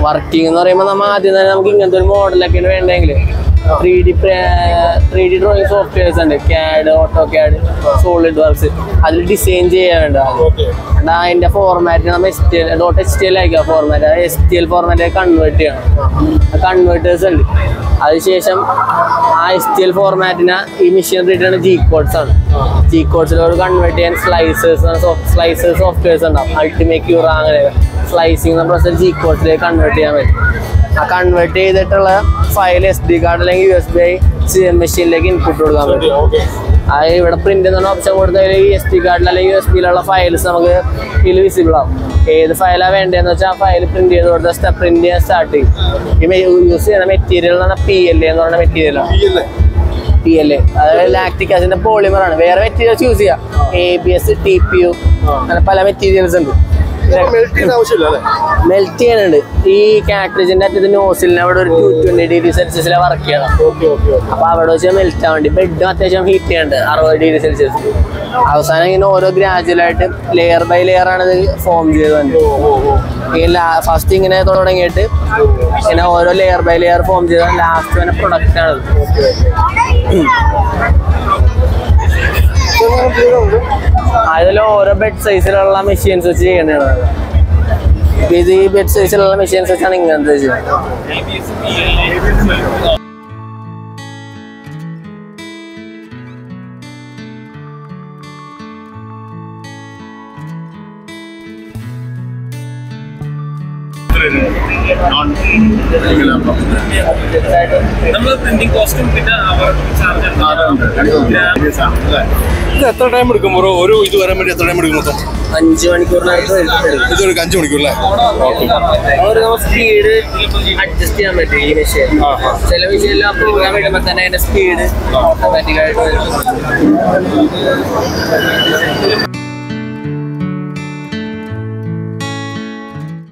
working എന്ന് പറയുമ്പോൾ നമ്മൾ ആദ്യം തന്നെ നമുക്ക് ഇങ്ങനത്തെ ഒരു മോഡലൊക്കെയാണ് വേണ്ടെങ്കിൽ three D three D drawing softwares ഉണ്ട് CAD AutoCAD SolidWorks അതിൽ ഡിസൈൻ ചെയ്യാൻ വേണ്ട എന്നാ അതിന്റെ ഫോർമാറ്റ് നമ്മൾ S T L dot H T L അയക്കുക ഫോർമാറ്റ് അത് S T L format convert ചെയ്യണം കൺവേർട്ടേഴ്സ് ഉണ്ട് അതിനുശേഷം ആ എസ് ടി എൽ ഫോർമാറ്റിന് ഈ മെഷീൻ റിട്ടേൺ ജി കോഡ്സ് ആണ് ജി കോഡ്സിലോട് കൺവേർട്ട് ചെയ്യാൻ സ്ലൈസേഴ്സ് സ്ലൈസേഴ്സ് സോഫ്റ്റ്വെയർസ് ഉണ്ടാവും അൾട്ടിമേറ്റ് ക്യൂറ അങ്ങനെ സ്ലൈസിങ് പ്രോസസ് ജി കോഡ്സിലേക്ക് കൺവേർട്ട് ചെയ്യാൻ പറ്റും ആ കൺവേർട്ട് ചെയ്തിട്ടുള്ള ഫയൽ എസ് ഡി കാർഡ് അല്ലെങ്കിൽ യു എസ് ബി ഐ മെഷീനിലേക്ക് ഇൻപുട്ട് കൊടുക്കാൻ പറ്റും അത് ഇവിടെ പ്രിന്റ് എന്ന ഓപ്ഷൻ കൊടുത്താൽ ഈ എസ് ഡി കാർഡിൽ അല്ലെങ്കിൽ യു എസ് ബിയിലുള്ള ഫയൽസ് നമുക്ക് ഇതിൽ വിസിബിൾ ആവും ഏത് ഫയലാണ് വേണ്ടതെന്ന് വെച്ചാൽ ആ ഫയൽ പ്രിന്റ് ചെയ്ത് കൊടുത്താൽ പ്രിന്റ് ചെയ്യാൻ സ്റ്റാർട്ട് ചെയ്യും ഈ യൂസ് ചെയ്യുന്ന മെറ്റീരിയൽ എന്ന് പറഞ്ഞാൽ പി എൽ എന്ന് പറയുന്ന മെറ്റീരിയലാണ് പി എൽ എ അതായത് ലാക്ടിക് ആസിഡിന്റെ പോളിമർ ആണ് വേറെ മെറ്റീരിയൽസ് യൂസ് ചെയ്യാം A B S T P U അങ്ങനെ പല മെറ്റീരിയൽസ് ഉണ്ട് മെൽറ്റ് ചെയ്യുന്ന ആവശ്യമില്ല അല്ലേ മെൽറ്റ് ചെയ്യാനുണ്ട് ഈ കാട്രിജിന്റെ അറ്റത്ത് നോസിലിന് അവിടെ ഒരു ടു ട്വന്റി ഡിഗ്രി സെൽഷ്യസിലെ വർക്ക് ചെയ്യണം ഓക്കെ ഓക്കെ അപ്പൊ അവിടെ വെച്ച് മെൽറ്റ് ആവാൻ വേണ്ടി ബെഡും അത്യാവശ്യം ഹീറ്റ് ചെയ്യണ്ട് അറുപത് ഡിഗ്രി സെൽഷ്യസ് അവസാനം ഇങ്ങനെ ഓരോ ഗ്രാജുവൽ ആയിട്ട് ലെയർ ബൈ ലെയർ ആണ് ഇത് ഫോം ചെയ്ത് വന്നത് ഈ ഫസ്റ്റ് ഇങ്ങനെ തുടങ്ങിയിട്ട് ഇങ്ങനെ ഓരോ ലെയർ ബൈ ലെയർ ഫോം ചെയ്ത ലാസ്റ്റ് വരെ പ്രൊഡക്റ്റ് ആണ് അതിൽ ഓരോ ബെഡ് സൈസിലുള്ള മെഷീൻസ് വെച്ച് ചെയ്യണതാണ് ഇത് ഈ ബെഡ് സൈസിലുള്ള മെഷീൻസ് വെച്ചാണ് ഇങ്ങനത്തെ ചെയ്യുന്നത് നമ്മൾ പ്രിന്റിംഗ് കോസ്റ്റും പിന്നെ അവർ ഇത് എത്ര ടൈം എടുക്കും ബ്രോ ഒരു ഇത് വരാൻ വേണ്ടി എത്ര ടൈം എടുക്കും മൊത്തം അഞ്ച് മണിക്കൂറിനടുത്ത് എടുക്കും ഇതൊരു അഞ്ച് മണിക്കൂർ അല്ലേ ഒരു സ്പീഡ് അഡ്ജസ്റ്റ് ചെയ്യാൻ പറ്റും ഈ മെഷീൻ ചില മെഷീനിൽ പ്രോഗ്രാം ഇടുമ്പോൾ തന്നെ അതിന്റെ സ്പീഡ് ഓട്ടോമാറ്റിക് ആയിട്ട് വരും